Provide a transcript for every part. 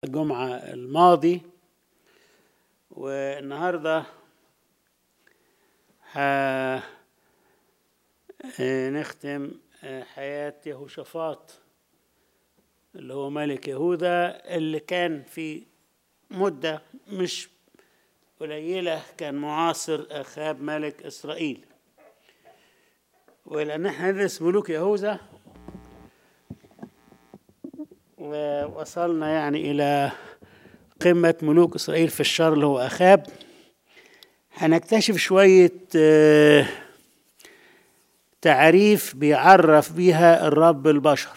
الجمعة الماضي والنهاردة نختم حياة يهوشافاط اللي هو ملك يهوذا اللي كان في مدة مش قليلة كان معاصر أخاب ملك إسرائيل ولأن احنا ندرس ملوك يهوذا ووصلنا يعني إلى قمة ملوك إسرائيل في الشر اللي هو أخاب هنكتشف شوية تعريف بيعرف بيها الرب البشر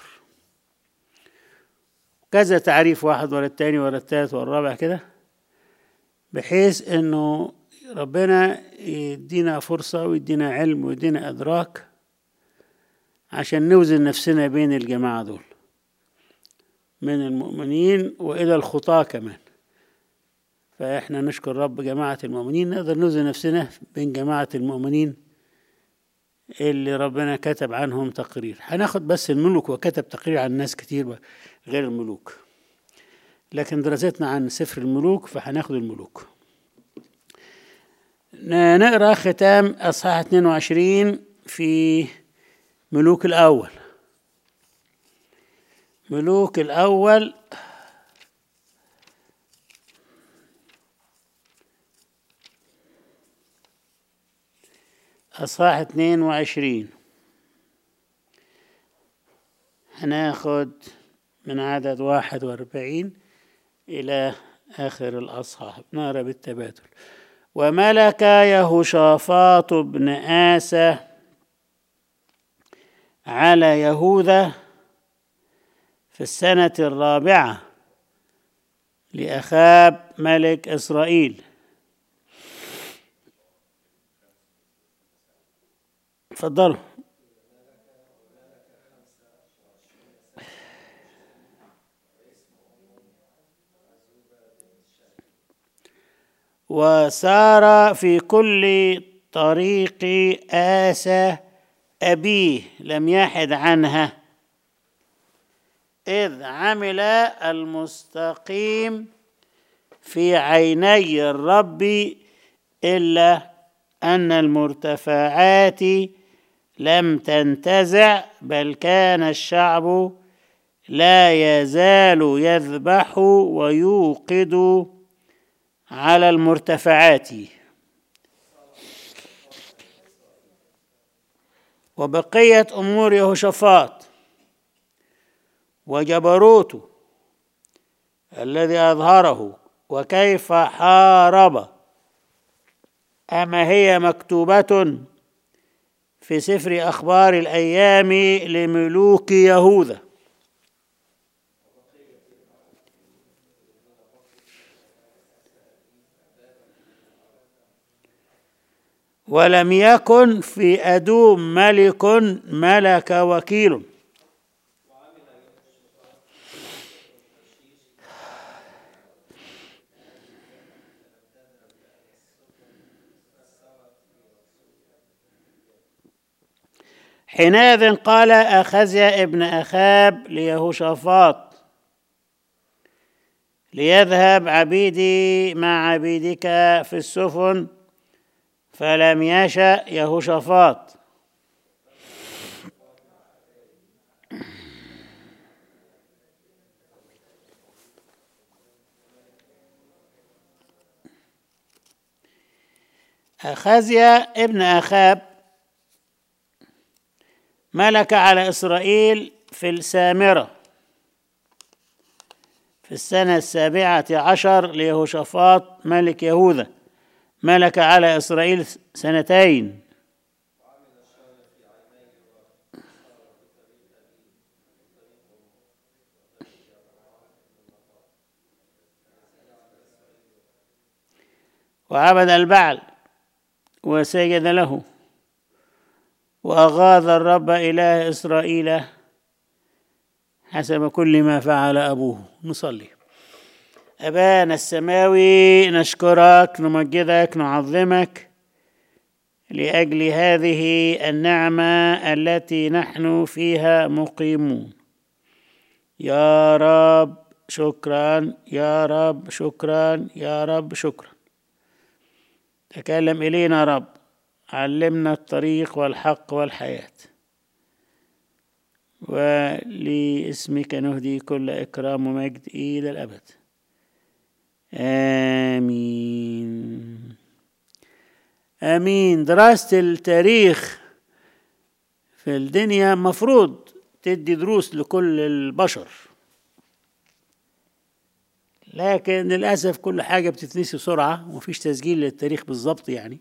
كذا تعريف واحد ورا التاني ورا التالت ورا الرابع كده بحيث انه ربنا يدينا فرصة ويدينا علم ويدينا ادراك عشان نوزن نفسنا بين الجماعة دول من المؤمنين والى الخطاة كمان فاحنا نشكر رب جماعة المؤمنين نقدر نوزن نفسنا بين جماعة المؤمنين اللي ربنا كتب عنهم تقرير هناخد بس الملوك وكتب تقرير عن ناس كتير غير الملوك لكن دراستنا عن سفر الملوك فهناخد الملوك نقرا ختام اصحاح 22 في ملوك الاول ملوك الاول أصحاح اتنين وعشرين هناخد من عدد واحد واربعين إلى آخر الأصحاح نقرا بالتبادل وملك يهوشافاط بن آسى على يهوذا في السنة الرابعة لأخاب ملك إسرائيل تفضلوا وسار في كل طريق آسى أبيه لم يحد عنها إذ عمل المستقيم في عيني الرب إلا أن المرتفعات لم تنتزع بل كان الشعب لا يزال يذبح ويوقد على المرتفعات وبقية أمور يهوشافاط وجبروته الذي أظهره وكيف حارب أما هي مكتوبة في سفر أخبار الأيام لملوك يهوذا ولم يكن في أدوم ملك ملك وكيل حينئذ قال أخزيا ابن أخاب ليهوشافاط ليذهب عبيدي مع عبيدك في السفن فلم يشأ يهوشافاط أخزيا ابن أخاب ملك على إسرائيل في السامرة في السنة السابعة عشر ليهوشافاط ملك يهوذا ملك على إسرائيل سنتين وعبد البعل وسجد له وأغاظ الرب إله إسرائيل حسب كل ما فعل أبوه نصلي أبانا السماوي نشكرك نمجدك نعظمك لأجل هذه النعمة التي نحن فيها مقيمون يا رب شكرا يا رب شكرا يا رب شكرا تكلم إلينا رب علمنا الطريق والحق والحياة ولاسمك نهدي كل إكرام ومجد إلى الأبد آمين آمين دراسة التاريخ في الدنيا مفروض تدي دروس لكل البشر لكن للأسف كل حاجة بتتنسي بسرعة ومفيش تسجيل للتاريخ بالظبط يعني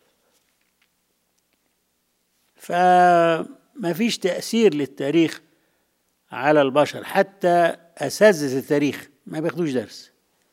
فما فيش تأثير للتاريخ على البشر حتى أساتذة التاريخ ما بياخدوش درس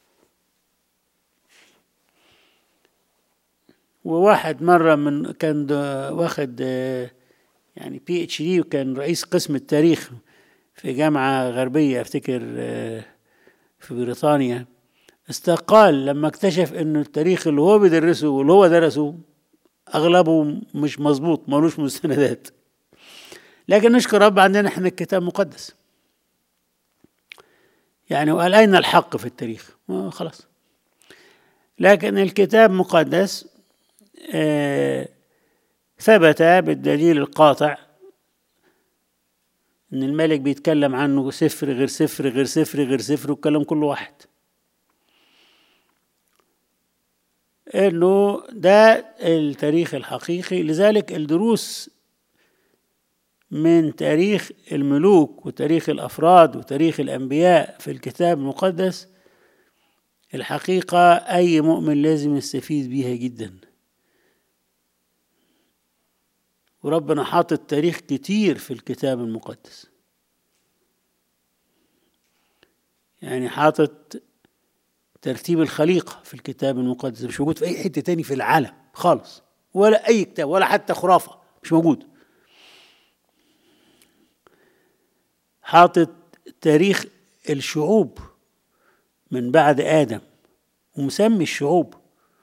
وواحد مرة من كان واخد يعني بي اتش دي وكان رئيس قسم التاريخ في جامعة غربية افتكر في بريطانيا استقال لما اكتشف ان التاريخ اللي هو بيدرسه واللي هو درسه اغلبه مش مظبوط ملوش مستندات لكن نشكر رب عندنا احنا الكتاب مقدس يعني وقال اين الحق في التاريخ خلاص لكن الكتاب مقدس آه ثبت بالدليل القاطع ان الملك بيتكلم عنه سفر غير سفر غير سفر غير سفر والكلام كله واحد انه ده التاريخ الحقيقي لذلك الدروس من تاريخ الملوك وتاريخ الافراد وتاريخ الانبياء في الكتاب المقدس الحقيقه اي مؤمن لازم يستفيد بيها جدا وربنا حاطط تاريخ كتير في الكتاب المقدس يعني حاطط ترتيب الخليقة في الكتاب المقدس مش موجود في أي حتة تاني في العالم خالص ولا أي كتاب ولا حتى خرافة مش موجود حاطط تاريخ الشعوب من بعد آدم ومسمي الشعوب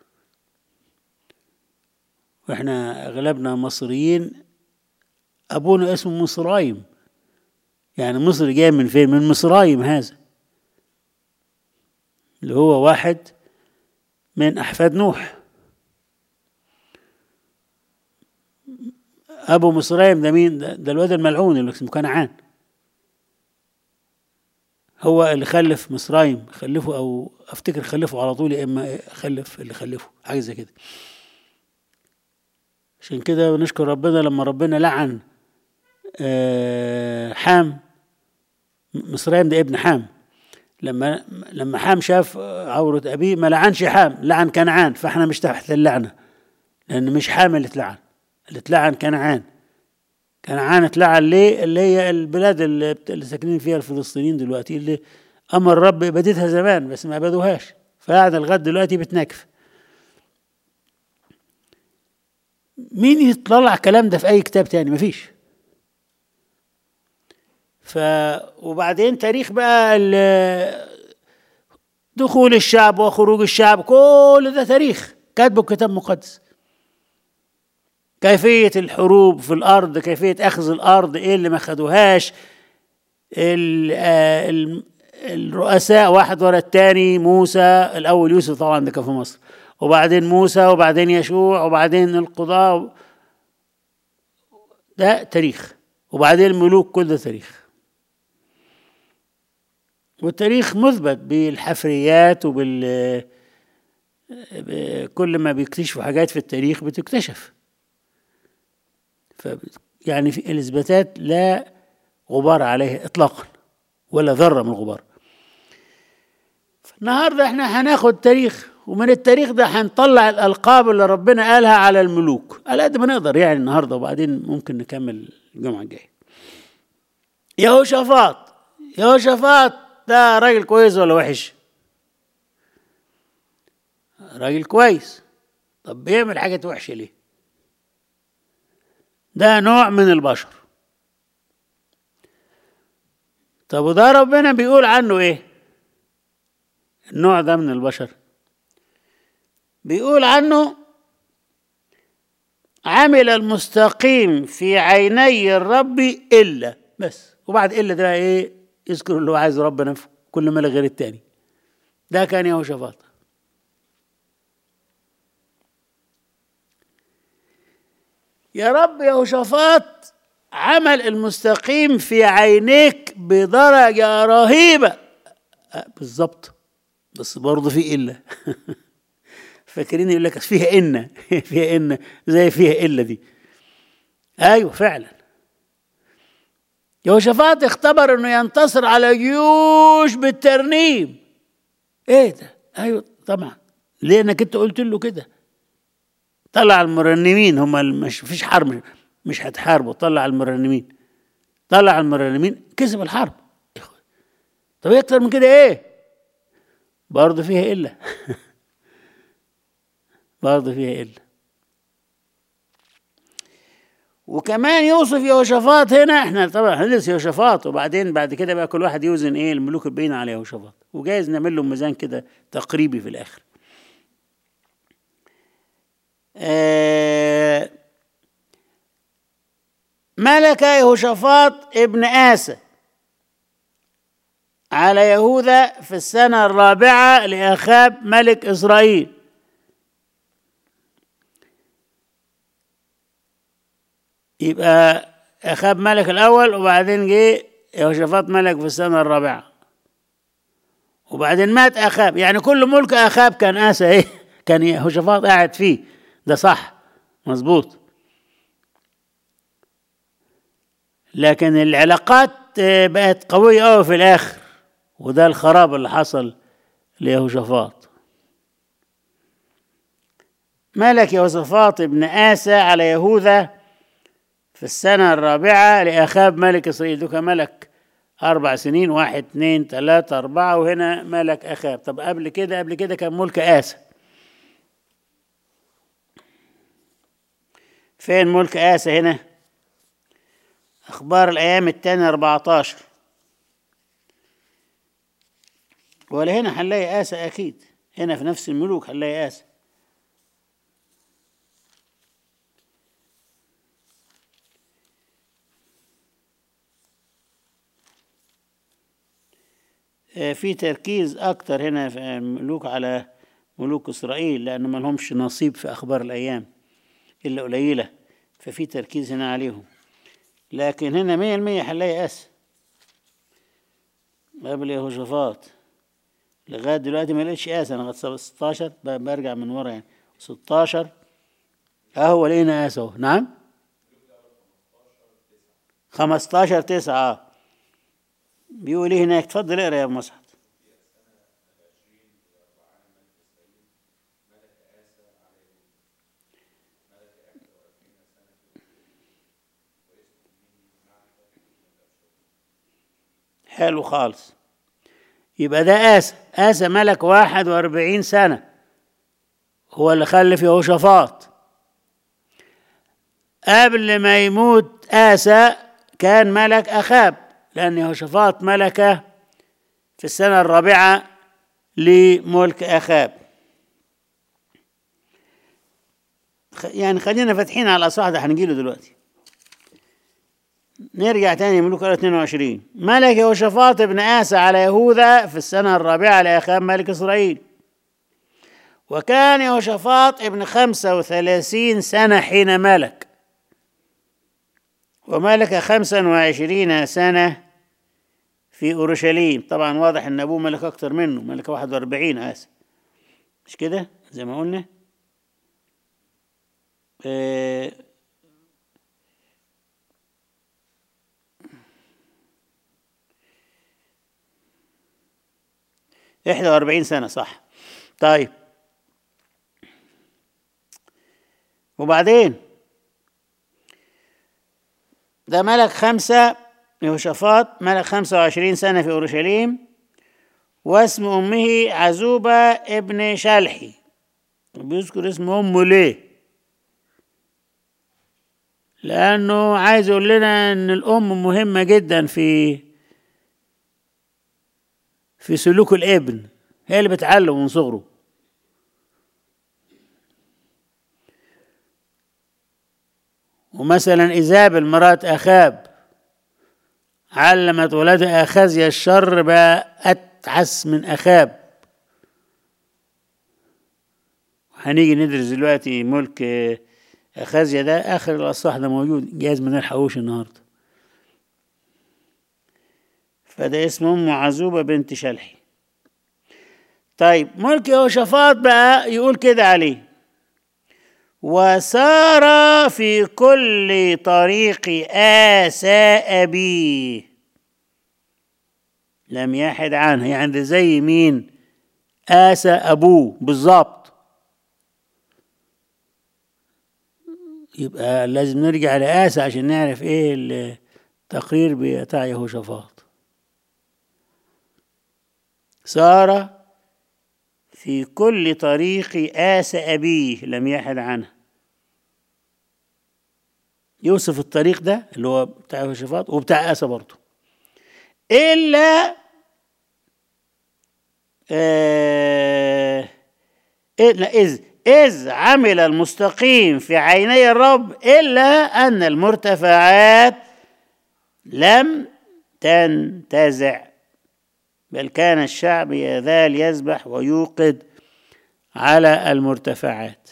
واحنا اغلبنا مصريين ابونا اسمه مصرايم يعني مصر جاي من فين من مصرايم هذا اللي هو واحد من احفاد نوح ابو مصرايم ده مين ده, ده الواد الملعون اللي اسمه كنعان هو اللي خلف مصرايم خلفه او افتكر خلفه على طول يا اما خلف اللي خلفه حاجه زي كده عشان كده نشكر ربنا لما ربنا لعن حام مصريم ده ابن حام لما لما حام شاف عورة أبيه ما لعنش حام لعن كنعان فاحنا مش تحت اللعنة لأن مش حام اللي اتلعن اللي اتلعن كنعان كنعان اتلعن ليه اللي هي البلاد اللي, اللي ساكنين فيها الفلسطينيين دلوقتي اللي أمر رب بدتها زمان بس ما بدوهاش فقاعدة لغاية دلوقتي بتنكف مين يطلع الكلام ده في اي كتاب تاني مفيش ف وبعدين تاريخ بقى دخول الشعب وخروج الشعب كل ده تاريخ كاتبه كتاب مقدس كيفية الحروب في الأرض كيفية أخذ الأرض إيه اللي ما خدوهاش الرؤساء واحد ورا التاني موسى الأول يوسف طبعا ده كان في مصر وبعدين موسى وبعدين يشوع وبعدين القضاء ده تاريخ وبعدين الملوك كل ده تاريخ والتاريخ مثبت بالحفريات وبال كل ما بيكتشفوا حاجات في التاريخ بتكتشف ف يعني في الاثباتات لا غبار عليها اطلاقا ولا ذره من الغبار النهارده احنا هناخد تاريخ ومن التاريخ ده هنطلع الالقاب اللي ربنا قالها على الملوك على قد ما نقدر يعني النهارده وبعدين ممكن نكمل الجمعه الجايه يهوشافاط يهوشافاط ده راجل كويس ولا وحش راجل كويس طب بيعمل حاجات وحشه ليه ده نوع من البشر طب وده ربنا بيقول عنه ايه النوع ده من البشر بيقول عنه عمل المستقيم في عيني الرب إلا بس وبعد إلا ده إيه يذكر اللي هو عايز ربنا كل ملك غير التاني ده كان يهوشافاط يا رب يهوشافاط عمل المستقيم في عينيك بدرجة رهيبة أه، بالظبط بس برضه في إلا فاكرين يقول لك فيها إن فيها إن زي فيها إلا دي أيوه فعلا يهوشافاط اختبر انه ينتصر على جيوش بالترنيم ايه ده ايوه طبعا ليه انك انت قلت له كده طلع المرنمين هم مش فيش حرب مش هتحاربوا طلع المرنمين طلع المرنمين كسب الحرب طب اكتر من كده ايه برضه فيها الا برضه فيها الا وكمان يوصف يهوشافاط هنا احنا طبعا هندرس يهوشافاط وبعدين بعد كده بقى كل واحد يوزن ايه الملوك الباقيين على يهوشافاط وجايز نعمل له ميزان كده تقريبي في الاخر آه ملك يهوشافاط ابن آسى على يهوذا في السنة الرابعة لأخاب ملك إسرائيل يبقى أخاب ملك الأول وبعدين جه يهوشافاط ملك في السنة الرابعة وبعدين مات أخاب يعني كل ملك أخاب كان آسى إيه كان يهوشافاط قاعد فيه ده صح مظبوط لكن العلاقات بقت قوية أوي في الآخر وده الخراب اللي حصل ليهوشافاط ملك يهوشافاط ابن آسى على يهوذا في السنة الرابعة لأخاب ملك إسرائيل دوكا ملك أربع سنين واحد اثنين ثلاثة أربعة وهنا ملك أخاب طب قبل كده قبل كده كان ملك آسى فين ملك آسى هنا أخبار الأيام الثانية 14 ولا هنا هنلاقي آسى أكيد هنا في نفس الملوك هنلاقي آسى في تركيز أكتر هنا في الملوك على ملوك إسرائيل لأن ما لهمش نصيب في أخبار الأيام إلا قليلة ففي تركيز هنا عليهم لكن هنا مية المية هنلاقي أس قبل يهوشافاط لغاية دلوقتي ما لقيتش آس أنا لغاية 16 برجع من ورا يعني 16 أهو لقينا آس أهو نعم 15 9 بيقول ايه هناك تفضل اقرا يا ابو مسعد حلو خالص يبقى ده آسى آسى ملك واحد وأربعين سنة هو اللي خلف يهوشافاط قبل ما يموت آسى كان ملك أخاب لأن يهوشافاط ملك في السنة الرابعة لملك أخاب يعني خلينا فاتحين على الأصح ده هنجيله دلوقتي نرجع تاني ملوك 22 ملك يهوشافاط ابن آسى على يهوذا في السنة الرابعة لأخاب ملك إسرائيل وكان يهوشافاط ابن خمسة وثلاثين سنة حين ملك وملك خمسا وعشرين سنة في أورشليم طبعا واضح أن أبوه ملك أكتر منه ملك واحد وأربعين آسف مش كده زي ما قلنا آه إحدى وأربعين سنة صح طيب وبعدين ده ملك خمسة يهوشافاط ملك خمسة وعشرين سنة في أورشليم واسم أمه عزوبة ابن شلحي بيذكر اسم أمه ليه لأنه عايز يقول لنا إن الأم مهمة جدا في في سلوك الابن هي اللي بتعلم من صغره ومثلا إيزابل مرات أخاب علمت ولدها خزي الشر بقت عس من أخاب هنيجي ندرس دلوقتي ملك أخازيا ده آخر الأصح ده موجود جايز ما نلحقوش النهاردة فده اسمه أم عزوبة بنت شلحي طيب ملك يهوشافاط بقى يقول كده عليه وسار في كل طريق آسى أبيه لم يحد عنه يعني ده زي مين آسى أبوه بالظبط يبقى لازم نرجع لآسى عشان نعرف ايه التقرير بتاع يهوشافاط سار في كل طريق آس أبيه لم يحد عنه يوصف الطريق ده اللي هو بتاع يهوشافاط وبتاع آسى برضه إلا آه إلا إذ إذ عمل المستقيم في عيني الرب إلا أن المرتفعات لم تنتزع بل كان الشعب يذال يذبح ويوقد على المرتفعات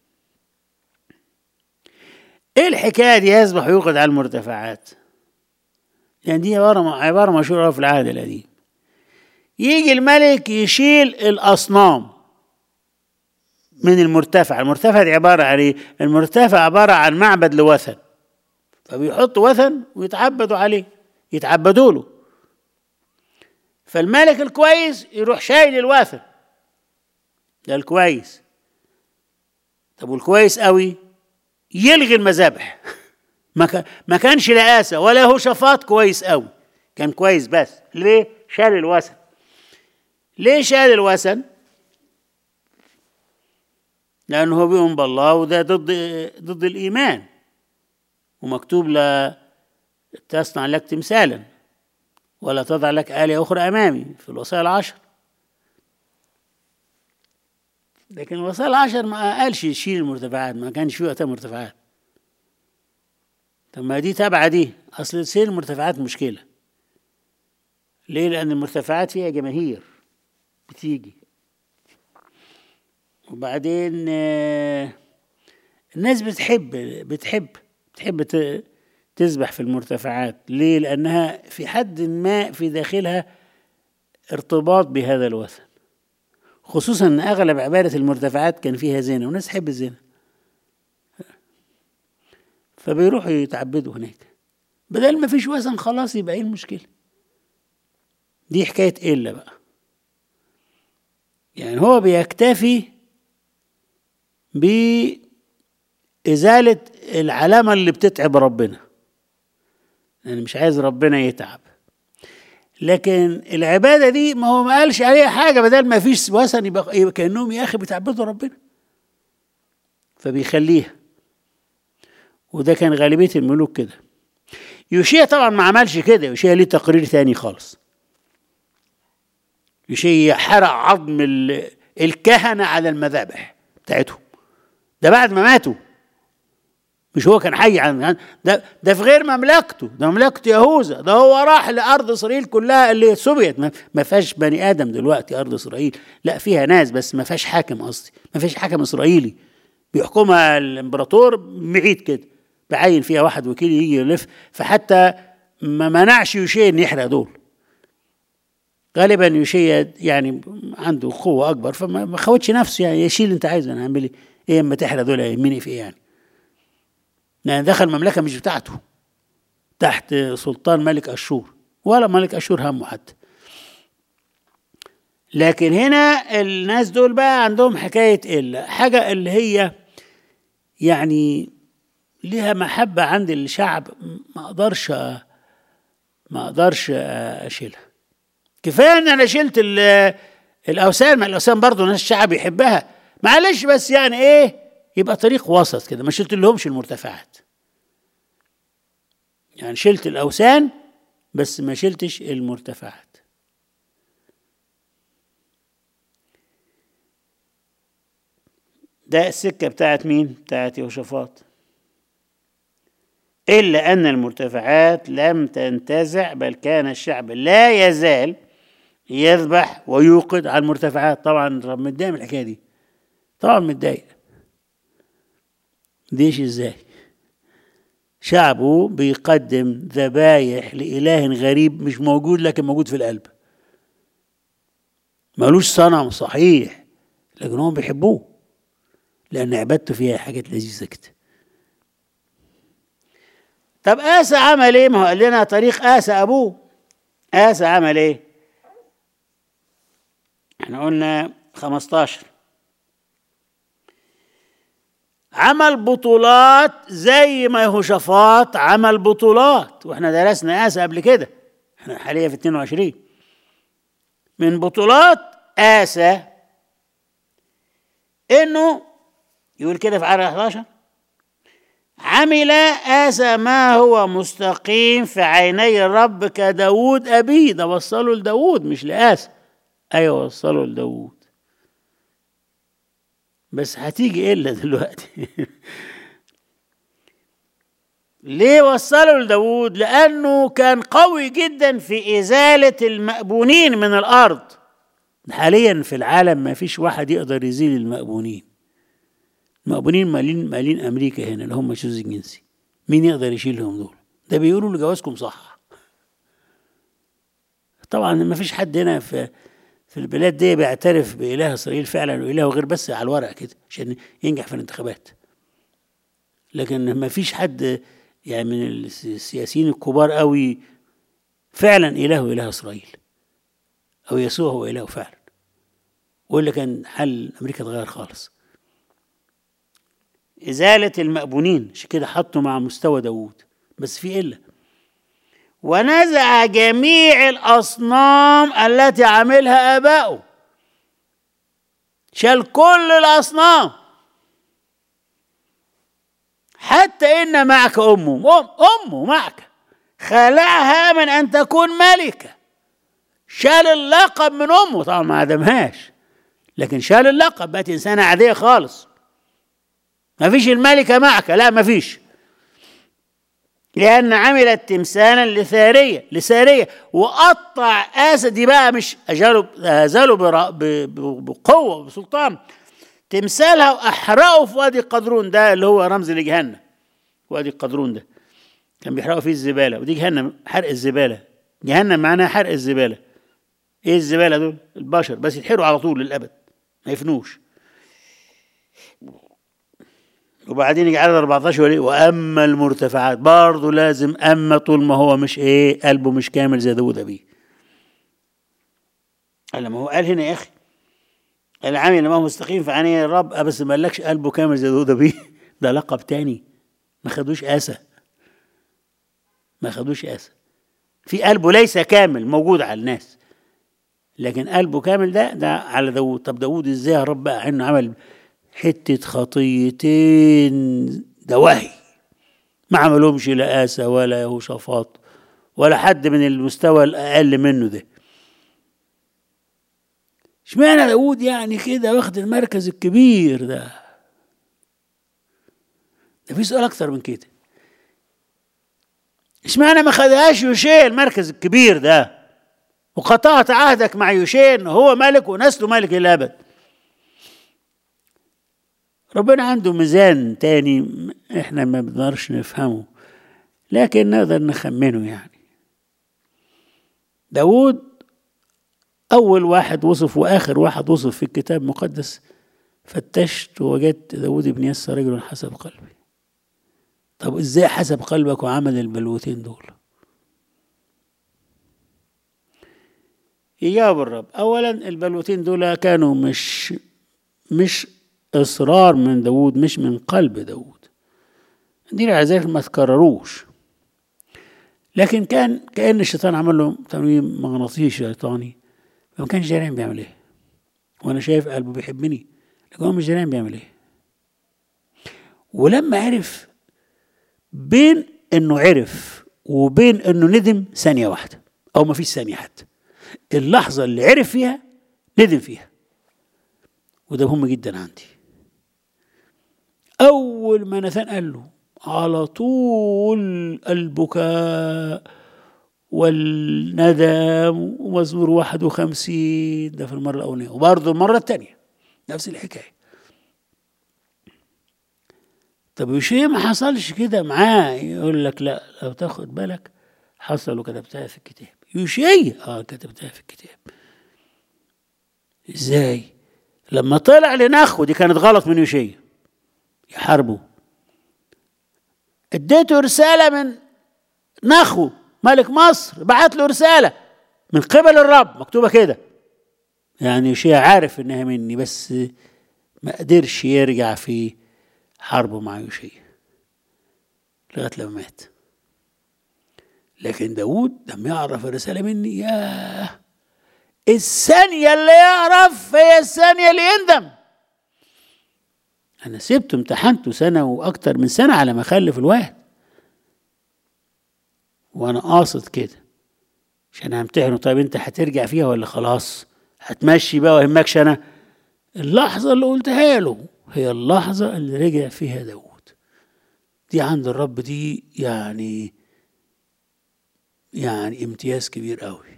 ايه الحكايه دي يذبح ويوقد على المرتفعات يعني دي عباره عباره مشهوره في العهد القديم يجي الملك يشيل الاصنام من المرتفع المرتفع دي عباره عن ايه المرتفع عباره عن معبد لوثن فبيحطوا وثن ويتعبدوا عليه يتعبدوا له فالملك الكويس يروح شايل الوثن ده الكويس طب والكويس قوي يلغي المذابح ما ما كانش لا آسى ولا هو شفاط كويس قوي كان كويس بس ليه شال الوثن ليه شال الوثن لأنه هو بيؤمن بالله وده ضد ضد الإيمان ومكتوب لا تصنع لك تمثالا ولا تضع لك آلهة أخرى أمامي في الوصايا العشر لكن الوصايا العشر ما قالش يشيل المرتفعات ما كانش فيه وقتها مرتفعات طب ما دي تابعة دي أصل سير المرتفعات مشكلة ليه؟ لأن المرتفعات فيها جماهير بتيجي وبعدين الناس بتحب بتحب بتحب تسبح في المرتفعات ليه لأنها في حد ما في داخلها ارتباط بهذا الوثن خصوصا أن أغلب عبادة المرتفعات كان فيها زنا والناس تحب الزنا فبيروحوا يتعبدوا هناك بدل ما فيش وثن خلاص يبقى ايه المشكلة دي حكاية إلا بقى يعني هو بيكتفي بإزالة العلامة اللي بتتعب ربنا يعني مش عايز ربنا يتعب لكن العبادة دي ما هو ما قالش عليها حاجة بدل ما فيش وثن يبقى, يبقى كأنهم يا أخي بتعبدوا ربنا فبيخليها وده كان غالبية الملوك كده يوشيا طبعا ما عملش كده يوشيا ليه تقرير تاني خالص يوشيا حرق عظم الكهنة على المذابح بتاعتهم ده بعد ما ماتوا مش هو كان حي عن ده ده في غير مملكته ده مملكه يهوذا ده هو راح لارض اسرائيل كلها اللي سوبيت ما فيهاش بني ادم دلوقتي ارض اسرائيل لا فيها ناس بس ما فيهاش حاكم قصدي ما فيش حاكم اسرائيلي بيحكمها الامبراطور بعيد كده بعين فيها واحد وكيل يجي يلف فحتى ما منعش يوشيا ان يحرق دول غالبا يوشيا يعني عنده قوه اكبر فما خوتش نفسه يعني يشيل انت عايزه انا هعمل ايه ايه اما تحرق دول يهمني في ايه يعني لأن دخل مملكة مش بتاعته تحت سلطان ملك أشور ولا ملك أشور همه حتى لكن هنا الناس دول بقى عندهم حكاية إلا حاجة اللي هي يعني ليها محبة عند الشعب ما أقدرش ما أقدرش أشيلها كفاية إن أنا شلت الأوثان ما الأوثان برضه ناس الشعب يحبها معلش بس يعني إيه يبقى طريق وسط كده ما شلت لهمش المرتفعات يعني شلت الأوثان بس ما شلتش المرتفعات ده السكة بتاعت مين؟ بتاعت يهوشافاط إلا أن المرتفعات لم تنتزع بل كان الشعب لا يزال يذبح ويوقد على المرتفعات طبعا رب متضايق من الحكايه دي طبعا متضايق ديش ازاي شعبه بيقدم ذبايح لإله غريب مش موجود لكن موجود في القلب ملوش صنم صحيح لكن هم بيحبوه لأن عبادته فيها حاجات لذيذة كده طب آسى عمل ايه؟ ما هو قال لنا طريق آسى أبوه آسى عمل ايه؟ احنا قلنا 15 عمل بطولات زي ما يهوشافاط عمل بطولات واحنا درسنا آسى قبل كده احنا حاليا في 22 من بطولات آسى انه يقول كده في عدد 11 عمل آسى ما هو مستقيم في عيني الرب كداود أبيه ده وصله لداود مش لآسى أيوة وصله لداود بس هتيجي إلا دلوقتي ليه وصله لداود لأنه كان قوي جدا في إزالة المأبونين من الأرض حاليا في العالم ما فيش واحد يقدر يزيل المأبونين المأبونين مالين مالين أمريكا هنا اللي هم شوز الجنسي مين يقدر يشيلهم دول ده بيقولوا لجوازكم صح طبعا ما فيش حد هنا في في البلاد دي بيعترف بإله إسرائيل فعلا وإله غير بس على الورق كده عشان ينجح في الانتخابات لكن ما فيش حد يعني من السياسيين الكبار قوي فعلا إله إله إسرائيل أو يسوع هو إله فعلا وإلا كان حل أمريكا اتغير خالص إزالة المأبونين عشان كده حطوا مع مستوى داوود بس في إلا ونزع جميع الأصنام التي عملها آباؤه شال كل الأصنام حتى إن معك أمه أم أمه معك خلعها من أن تكون ملكة شال اللقب من أمه طبعا ما عدمهاش لكن شال اللقب بقت إنسانة عادية خالص ما فيش الملكة معك لا ما فيش لأن عملت تمثالا لثارية لسارية وقطع آسد دي بقى مش أجاله أزاله بقوة وبسلطان تمثالها وأحرقه في وادي قدرون ده اللي هو رمز لجهنم وادي قدرون ده كان بيحرقوا فيه الزبالة ودي جهنم حرق الزبالة جهنم معناها حرق الزبالة ايه الزبالة دول البشر بس يتحرقوا على طول للأبد ما يفنوش وبعدين يجي عدد 14 يقول واما المرتفعات برضه لازم اما طول ما هو مش ايه قلبه مش كامل زي داوود ابيه قال ما هو قال هنا يا اخي العامل ما هو مستقيم في عيني الرب بس ما قالكش قلبه كامل زي داوود ابيه ده لقب تاني ما خدوش اسى ما خدوش اسى في قلبه ليس كامل موجود على الناس لكن قلبه كامل ده ده على داوود طب داوود ازاي يا رب بقى انه عمل حتة خطيتين ده وهي ما عملهمش لا آسى ولا يهوشافاط ولا حد من المستوى الأقل منه ده اشمعنى داود يعني كده واخد المركز الكبير ده ده في سؤال أكتر من كده اشمعنى ما خدهاش يوشيه المركز الكبير ده وقطعت عهدك مع يوشيه ان هو ملك ونسله ملك الابد ربنا عنده ميزان تاني احنا ما بنقدرش نفهمه لكن نقدر نخمنه يعني داود أول واحد وصف وآخر واحد وصف في الكتاب المقدس فتشت ووجدت داود بن يسى رجل حسب قلبي طب ازاي حسب قلبك وعمل البلوتين دول يجاوب الرب اولا البلوتين دول كانوا مش مش إصرار من داود مش من قلب داود دي العذاب ما تكرروش لكن كان كأن الشيطان عمل له تنويم مغناطيسي شيطاني ما كانش جريان بيعمل ايه وانا شايف قلبه بيحبني لكن هو مش جريان بيعمل ايه ولما عرف بين انه عرف وبين انه ندم ثانية واحدة او ما فيش ثانية حتى اللحظة اللي عرف فيها ندم فيها وده مهم جدا عندي أول ما نثان قال له على طول البكاء والندم ومزمور واحد وخمسين ده في المرة الأولانية وبرضه المرة الثانية نفس الحكاية طب وشيء ما حصلش كده معاه يقول لك لا لو تاخد بالك حصل وكتبتها في الكتاب يوشيا اه كتبتها في الكتاب ازاي لما طلع لنخو دي كانت غلط من يوشيا يحاربه اديته رسالة من نخو ملك مصر بعت له رسالة من قبل الرب مكتوبة كده يعني يوشيا عارف انها مني بس ما قدرش يرجع في حربه مع يوشيا لغاية لما مات لكن داود لما يعرف الرسالة مني ياه الثانية اللي يعرف هي الثانية اللي يندم أنا سبته امتحنته سنة وأكتر من سنة على ما أخلف الواحد وأنا قاصد كده عشان همتحنه طيب أنت هترجع فيها ولا خلاص هتمشي بقى ويهمكش أنا اللحظة اللي قلتها له هي اللحظة اللي رجع فيها داود دي عند الرب دي يعني يعني امتياز كبير قوي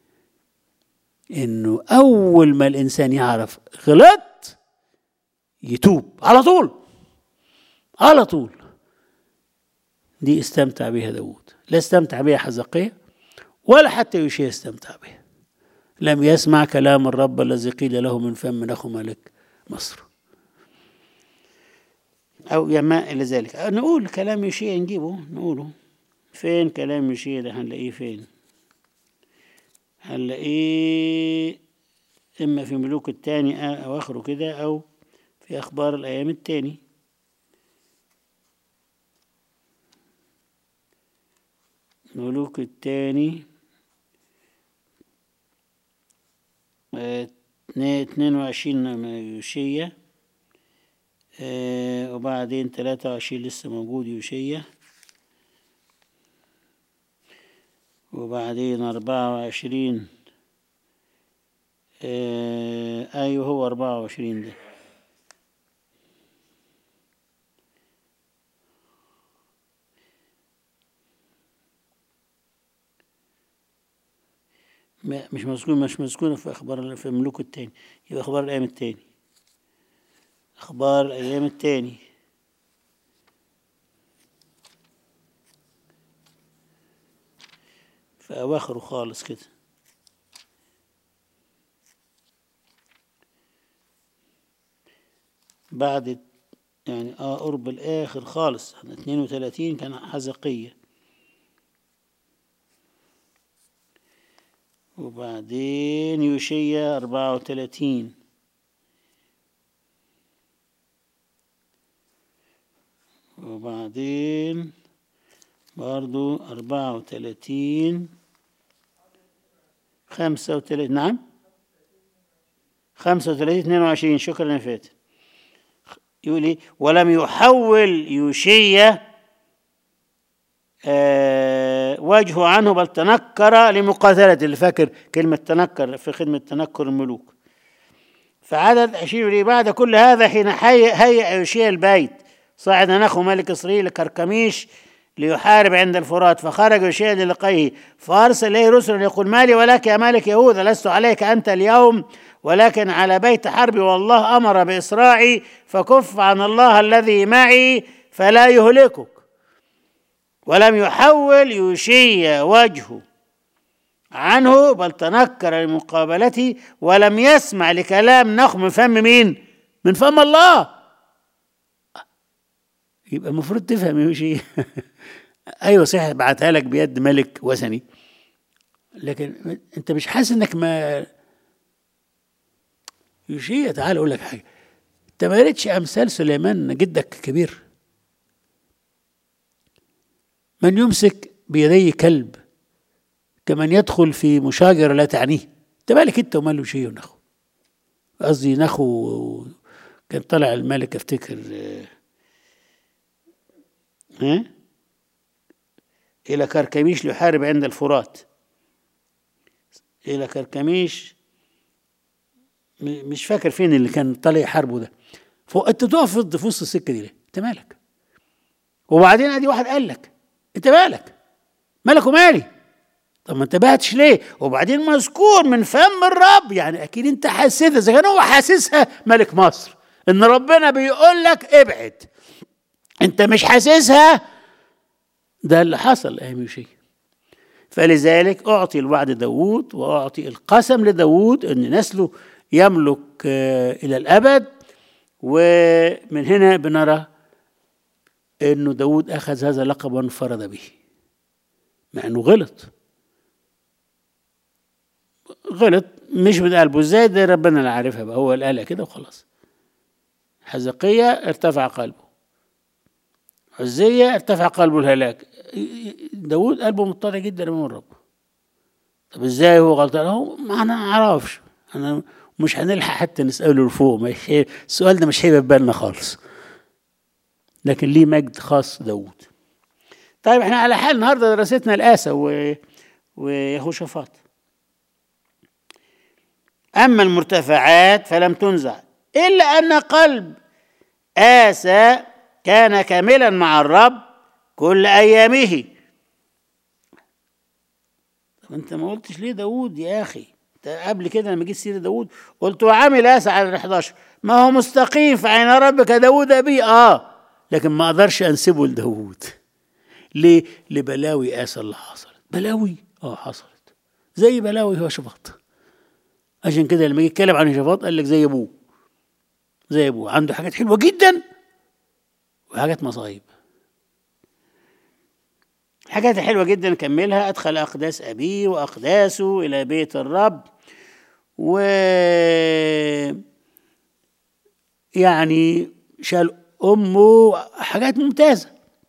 انه اول ما الانسان يعرف غلط يتوب على طول على طول دي استمتع بها داود لا استمتع بها حزقية ولا حتى يوشيا استمتع بها لم يسمع كلام الرب الذي قيل له من فم أخو ملك مصر أو يما إلى ذلك نقول كلام يوشيا نجيبه نقوله فين كلام يوشيا ده هنلاقيه فين هنلاقيه إما في ملوك التاني أو آخره كده أو في أخبار الأيام التاني ملوك التاني اتنين وعشرين يوشية اه وبعدين تلاتة وعشرين لسه موجود يوشية وبعدين أربعة وعشرين اه أيوه هو أربعة وعشرين ده مش مذكور مش مذكورة في أخبار في الملوك التاني يبقى أخبار الأيام التاني أخبار الأيام التاني في أواخره خالص كده بعد يعني اه قرب الآخر خالص اتنين وتلاتين كان حزقية وبعدين يوشيا أربعة وتلاتين وبعدين برضو أربعة وتلاتين خمسة وتلاتين نعم خمسة وتلاتين اثنين وعشرين شكرا يا فاتن يقول ايه ولم يحول يوشيا آه وجهه عنه بل تنكر لمقاتلة اللي فاكر كلمة تنكر في خدمة تنكر الملوك فعدد عشرين بعد كل هذا حين هيأ يوشيا البيت صعد نخو ملك إسرائيل كركميش ليحارب عند الفرات فخرج يوشيا للقيه فأرسل إليه رسلا يقول مالي ولك يا ملك يهوذا لست عليك أنت اليوم ولكن على بيت حربي والله أمر بإسراعي فكف عن الله الذي معي فلا يهلكك ولم يحول يوشيا وجهه عنه بل تنكر لمقابلته ولم يسمع لكلام نخ من فم مين؟ من فم الله يبقى المفروض تفهم يوشيا ايوه صحيح بعتها لك بيد ملك وثني لكن انت مش حاسس انك ما يوشيا تعال اقول لك حاجه انت ما قريتش امثال سليمان جدك كبير من يمسك بيديه كلب كمن يدخل في مشاجرة لا تعنيه انت مالك انت وماله شيء ونخو قصدي نخو كان طلع الملك افتكر ها إلى كركميش ليحارب عند الفرات إلى كركميش مش فاكر فين اللي كان طالع يحاربه ده فانت تقف في وسط السكه دي ليه؟ انت مالك؟ وبعدين ادي واحد قال لك انت مالك؟ مالك ومالي؟ طب ما انتبهتش ليه وبعدين مذكور من فم الرب يعني اكيد انت حسيتها اذا كان هو حاسسها ملك مصر ان ربنا بيقول لك ابعد انت مش حاسسها ده اللي حصل ايام يوشيا فلذلك اعطي الوعد داوود واعطي القسم لداوود ان نسله يملك الى الابد ومن هنا بنرى انه داود اخذ هذا اللقب وانفرد به مع انه غلط غلط مش من قلبه ازاي ده ربنا اللي عارفها بقى هو اللي قالها كده وخلاص حزقية ارتفع قلبه عزية ارتفع قلبه الهلاك داود قلبه مضطر جدا امام الرب طب ازاي هو غلطان هو ما نعرفش انا مش هنلحق حتى نساله لفوق مش السؤال ده مش هيبقى في بالنا خالص لكن ليه مجد خاص داود طيب احنا على حال النهارده دراستنا الاسى و... ويهوشافاط اما المرتفعات فلم تنزع الا ان قلب اسى كان كاملا مع الرب كل ايامه طب انت ما قلتش ليه داود يا اخي قبل كده لما جيت سيره داود قلت وعمل اسى على ال 11 ما هو مستقيم في عين ربك داود ابي اه لكن ما اقدرش انسبه لداود ليه لبلاوي اسى اللي حصلت بلاوي اه حصلت زي بلاوي هو شفاط عشان كده لما جه يتكلم عن شفاط قال لك زي ابوه زي ابوه عنده حاجات حلوه جدا وحاجات مصايب الحاجات الحلوة جدا نكملها أدخل أقداس أبيه وأقداسه إلى بيت الرب و يعني شال أمه حاجات ممتازة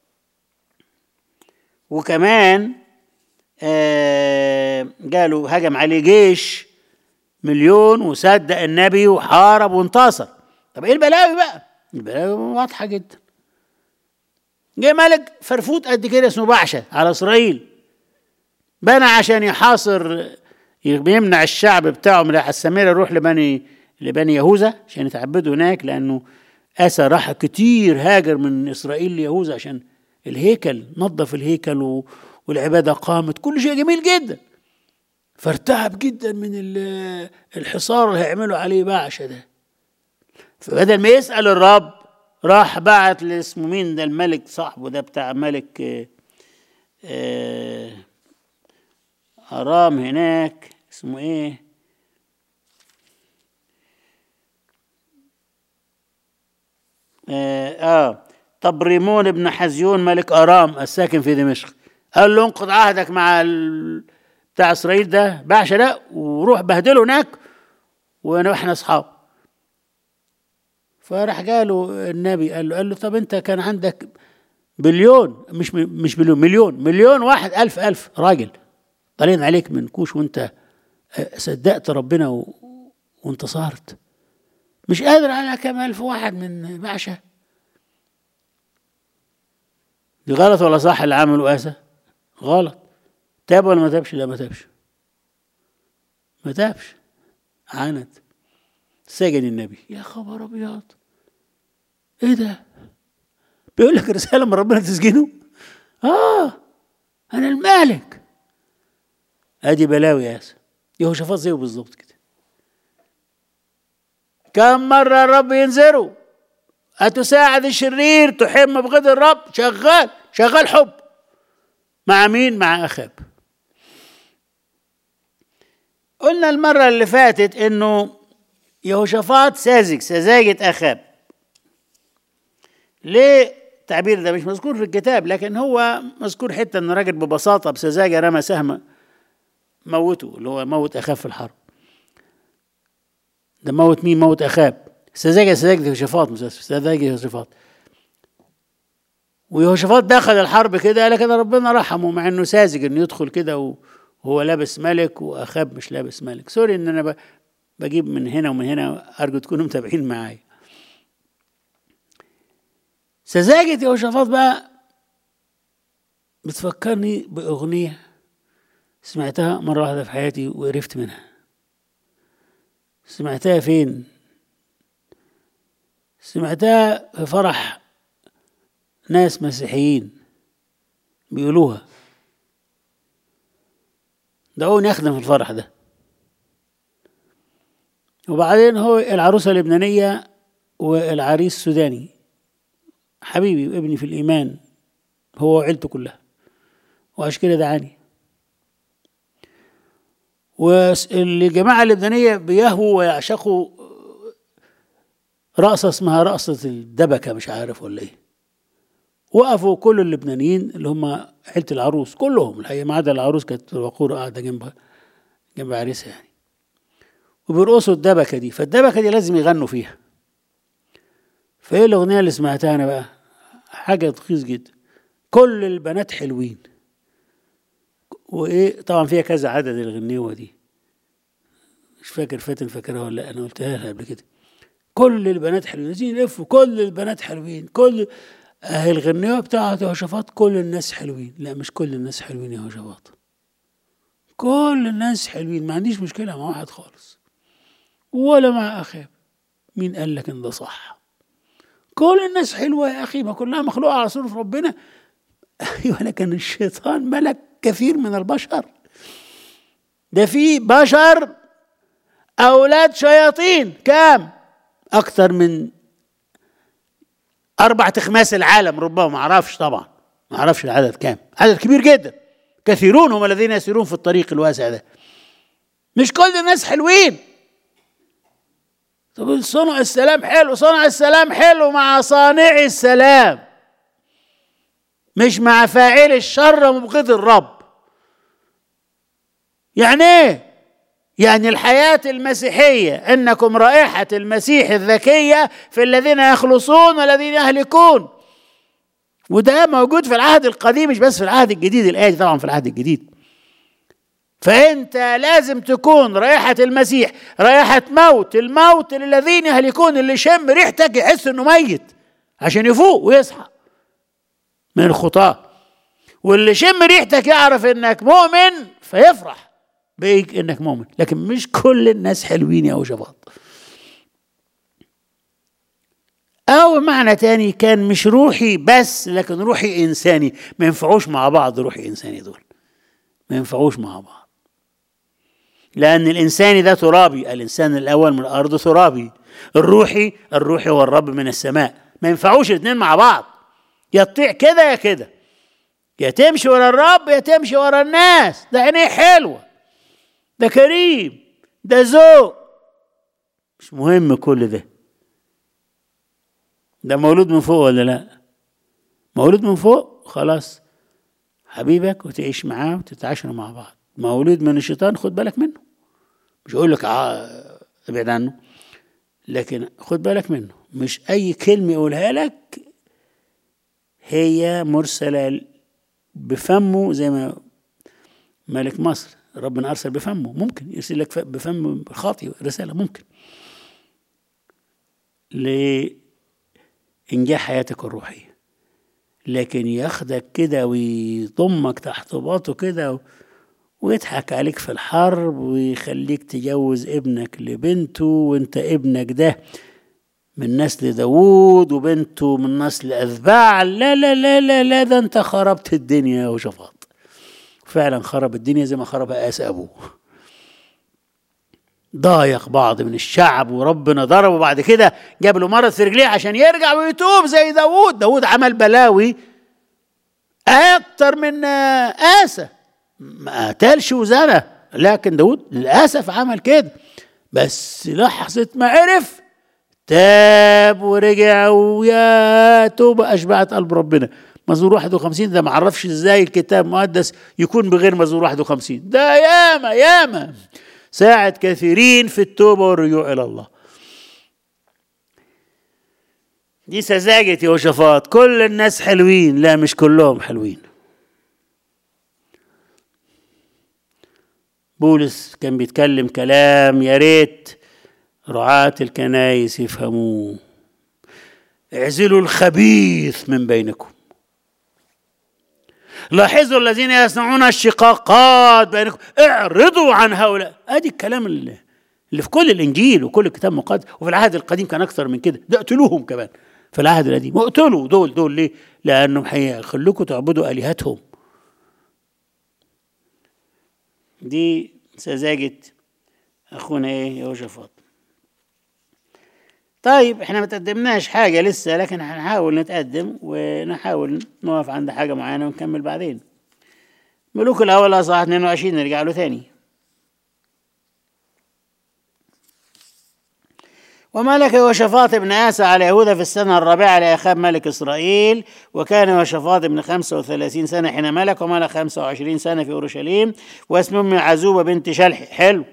وكمان آه قالوا هجم عليه جيش مليون وصدق النبي وحارب وانتصر طب ايه البلاوي بقى البلاوي واضحة جدا جه ملك فرفوت قد كده اسمه بعشة على إسرائيل بنى عشان يحاصر يمنع الشعب بتاعه من السامرة يروح لبني لبني يهوذا عشان يتعبدوا هناك لأنه أسى راح كتير هاجر من إسرائيل ليهوذا عشان الهيكل نظف الهيكل والعبادة قامت كل شيء جميل جدا فارتعب جدا من الحصار اللي هيعملوا عليه بعشة ده فبدل ما يسأل الرب راح بعت لاسمه مين ده الملك صاحبه ده بتاع ملك آه آه أرام هناك اسمه ايه آه, آه طبريمون ابن حزيون ملك أرام الساكن في دمشق قال له انقض عهدك مع ال... بتاع إسرائيل ده بعشة ده وروح بهدله هناك واحنا أصحاب فراح قاله النبي قال له قال له طب انت كان عندك بليون مش مش بليون مليون مليون واحد ألف ألف راجل طالعين عليك من كوش وانت صدقت ربنا و... وانتصرت مش قادر على كم ألف واحد من بعشة دي غلط ولا صح اللي عمله آسى غلط تاب ولا ما تابش لا ما تابش ما تابش عاند سجن النبي يا خبر ابيض ايه ده بيقول لك رساله من ربنا تسجنه اه انا المالك ادي بلاوي يا اسا يهوشافاط زيه بالظبط كده كم مرة الرب ينذره أتساعد الشرير تحم بغض الرب شغال شغال حب مع مين مع أخاب قلنا المرة اللي فاتت إنه يهوشافاط ساذج سذاجة أخاب ليه التعبير ده مش مذكور في الكتاب لكن هو مذكور حتة إن راجل ببساطة بسذاجة رمى سهم موته اللي هو موت أخاب في الحرب ده موت مين موت أخاب سذاجة سذاجة يهوشافاط مش سذاجة يهوشافاط ويهوشافاط دخل الحرب كده لكن ربنا رحمه مع انه ساذج انه يدخل كده وهو لابس ملك واخاب مش لابس ملك سوري ان انا بجيب من هنا ومن هنا ارجو تكونوا متابعين معايا سذاجة يهوشافاط بقى بتفكرني بأغنية سمعتها مرة واحدة في حياتي وقرفت منها سمعتها فين؟ سمعتها في فرح ناس مسيحيين بيقولوها دعوني أخدم في الفرح ده وبعدين هو العروسة اللبنانية والعريس السوداني حبيبي وابني في الإيمان هو وعيلته كلها وعشان كده دعاني والجماعة اللبنانية بيهووا ويعشقوا رقصة اسمها رقصة الدبكة مش عارف ولا ايه وقفوا كل اللبنانيين اللي هم عيلة العروس كلهم الحقيقة ما عدا العروس كانت الوقورة قاعدة جنبها جنب عريسها يعني وبيرقصوا الدبكة دي فالدبكة دي لازم يغنوا فيها فايه الأغنية اللي سمعتها أنا بقى حاجة رخيص جدا كل البنات حلوين وايه طبعا فيها كذا عدد الغنيوه دي مش فاكر فاتن فاكرها ولا لا انا قلتها لها قبل كده كل البنات حلوين عايزين يلفوا كل البنات حلوين كل اهي الغنيوه بتاعت يهوشافاط كل الناس حلوين لا مش كل الناس حلوين يا يهوشافاط كل الناس حلوين ما عنديش مشكله مع واحد خالص ولا مع اخاب مين قال لك ان ده صح كل الناس حلوه يا اخي ما كلها مخلوقه على صوره ربنا ايوه لكن الشيطان ملك كثير من البشر ده في بشر اولاد شياطين كام اكثر من اربع تخماس العالم ربما ما اعرفش طبعا ما اعرفش العدد كام عدد كبير جدا كثيرون هم الذين يسيرون في الطريق الواسع ده مش كل الناس حلوين طب صنع السلام حلو صنع السلام حلو مع صانع السلام مش مع فاعل الشر ومبغض الرب يعني ايه يعني الحياة المسيحية انكم رائحة المسيح الذكية في الذين يخلصون والذين يهلكون وده موجود في العهد القديم مش بس في العهد الجديد الآية دي طبعا في العهد الجديد فأنت لازم تكون رائحة المسيح رائحة موت الموت للذين يهلكون اللي شم ريحتك يحس انه ميت عشان يفوق ويصحى من الخطاة واللي شم ريحتك يعرف انك مؤمن فيفرح بيك انك مؤمن لكن مش كل الناس حلوين يا وجباط او معنى تاني كان مش روحي بس لكن روحي انساني ما ينفعوش مع بعض روحي انساني دول ما ينفعوش مع بعض لان الانساني ده ترابي الانسان الاول من الارض ترابي الروحي الروحي هو الرب من السماء ما ينفعوش الاثنين مع بعض يا تطيع كده يا كده يا تمشي ورا الرب يا تمشي ورا الناس ده عينيه حلوه ده كريم ده ذوق مش مهم كل ده ده مولود من فوق ولا لا مولود من فوق خلاص حبيبك وتعيش معاه وتتعاشروا مع بعض مولود من الشيطان خد بالك منه مش اقول لك آه ابعد عنه لكن خد بالك منه مش اي كلمه يقولها لك هي مرسله بفمه زي ما ملك مصر ربنا ارسل بفمه ممكن يرسل لك بفم خاطي رساله ممكن لانجاح حياتك الروحيه لكن ياخدك كده ويضمك تحت باطه كده ويضحك عليك في الحرب ويخليك تجوز ابنك لبنته وانت ابنك ده من نسل داوود وبنته من نسل أذباع لا لا لا لا لا ده انت خربت الدنيا يا وشفاط فعلا خرب الدنيا زي ما خرب آس أبوه ضايق بعض من الشعب وربنا ضربه بعد كده جاب له مرض في رجليه عشان يرجع ويتوب زي داوود داوود عمل بلاوي أكتر من آسى ما قتلش وزنى لكن داود للأسف عمل كده بس لحظة ما عرف تاب ورجع ويا توبة أشبعت قلب ربنا مزمور 51 ده ما عرفش ازاي الكتاب المقدس يكون بغير مزمور 51 ده ياما ياما ساعد كثيرين في التوبة والرجوع إلى الله دي سذاجة يهوشافاط كل الناس حلوين لا مش كلهم حلوين بولس كان بيتكلم كلام يا ريت رعاة الكنايس يفهموه اعزلوا الخبيث من بينكم لاحظوا الذين يصنعون الشقاقات بينكم اعرضوا عن هؤلاء ادي الكلام اللي, اللي في كل الانجيل وكل الكتاب المقدس وفي العهد القديم كان اكثر من كده ده اقتلوهم كمان في العهد القديم اقتلوا دول دول ليه؟ لانهم هيخلوكم تعبدوا الهتهم دي سذاجة أخونا إيه يهوشافاط طيب احنا ما تقدمناش حاجة لسه لكن هنحاول نتقدم ونحاول نقف عند حاجة معينة ونكمل بعدين ملوك الأول أصحاح 22 نرجع له تاني وملك يهوشافاط بن آسى على يهوذا في السنة الرابعة لأخاب ملك إسرائيل وكان يهوشافاط بن خمسة وثلاثين سنة حين ملك وملك خمسة وعشرين سنة في أورشليم واسم أمه عزوبة بنت شلح حلو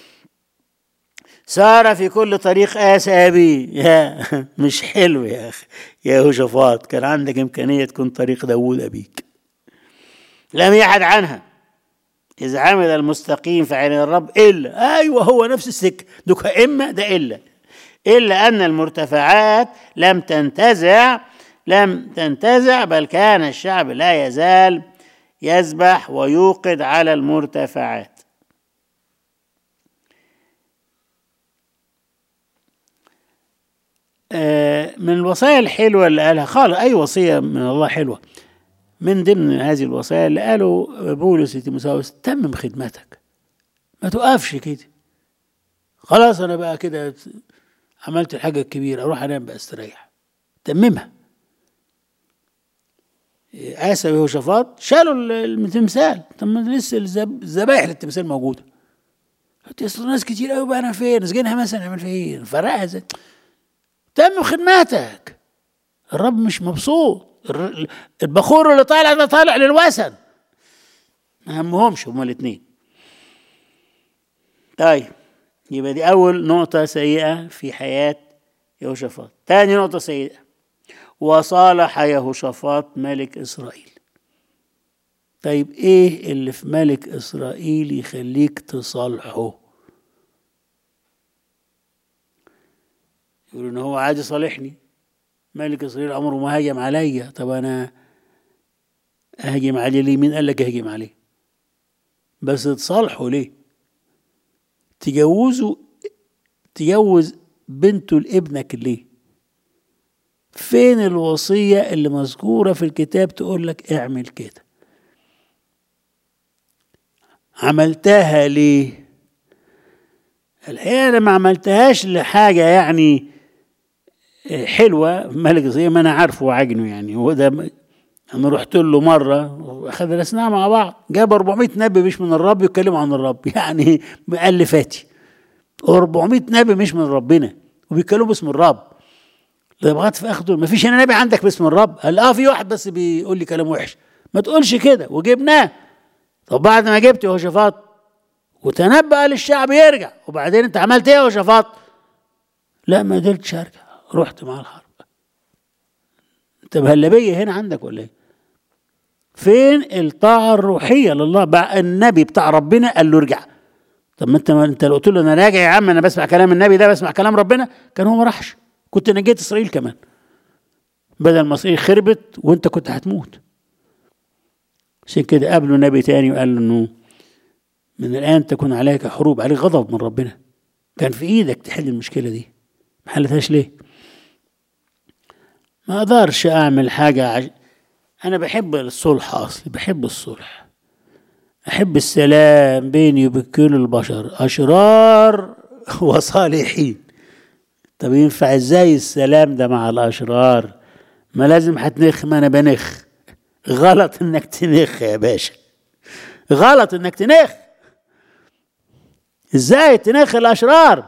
سار في كل طريق آسى أبي يا مش حلو يا أخي يا يهوشافاط كان عندك إمكانية تكون طريق داوود أبيك لم يحد عنها إذا عمل المستقيم فعين الرب إلا أيوة هو نفس السكة دوك إما ده إلا إلا أن المرتفعات لم تنتزع لم تنتزع بل كان الشعب لا يزال يذبح ويوقد على المرتفعات من الوصايا الحلوة اللي قالها خالص أي وصية من الله حلوة من ضمن هذه الوصايا اللي قالوا بولس لتيموثاوس تمم خدمتك ما توقفش كده خلاص أنا بقى كده عملت الحاجة الكبيرة أروح أنام بقى استريح تممها آسى ويهوشافاط شالوا التمثال طب ما لسه الذبائح للتمثال موجودة اصل ناس كتير قوي بقى انا فين نسجنها مثلا نعمل فيها ايه نفرقها ازاي تم خدماتك الرب مش مبسوط البخور اللي طالع ده طالع للوثن ما همهمش هما الاثنين طيب يبقى دي أول نقطة سيئة في حياة يهوشافاط تاني نقطة سيئة وصالح يهوشافاط ملك إسرائيل طيب إيه اللي في ملك إسرائيل يخليك تصالحه يقول إن هو عادي صالحني ملك إسرائيل عمره ما هاجم عليا طب أنا أهجم عليه ليه مين قال لك أهجم عليه بس تصالحوا ليه تجوزوا تجوز بنته لابنك ليه فين الوصية اللي مذكورة في الكتاب تقول لك اعمل كده عملتها ليه الحقيقة أنا ما عملتهاش لحاجة يعني حلوة ملك زي ما أنا عارفه وعجنه يعني هو ده أنا رحت له مرة درسناها مع بعض جاب 400 نبي مش من الرب يتكلموا عن الرب يعني مؤلفاتي 400 نبي مش من ربنا وبيتكلموا باسم الرب لغايه في اخده ما فيش هنا نبي عندك باسم الرب قال اه في واحد بس بيقول لي كلام وحش ما تقولش كده وجبناه طب بعد ما جبت يهوشافاط وتنبأ للشعب يرجع وبعدين انت عملت ايه يا يهوشافاط لا ما قدرتش ارجع رحت مع الحرب انت مهلبيه هنا عندك ولا ايه فين الطاعة الروحية لله بقى النبي بتاع ربنا قال له ارجع طب ما انت ما انت لو قلت له انا راجع يا عم انا بسمع كلام النبي ده بسمع كلام ربنا كان هو ما راحش كنت نجيت اسرائيل كمان بدل ما اسرائيل خربت وانت كنت هتموت عشان كده قابله نبي تاني وقال له انه من الان تكون عليك حروب عليك غضب من ربنا كان في ايدك تحل المشكله دي ما حلتهاش ليه ما اقدرش اعمل حاجه عج... انا بحب الصلح اصلي بحب الصلح احب السلام بيني وبين كل البشر اشرار وصالحين طب ينفع ازاي السلام ده مع الاشرار ما لازم هتنخ ما انا بنخ غلط انك تنخ يا باشا غلط انك تنخ ازاي تنخ الاشرار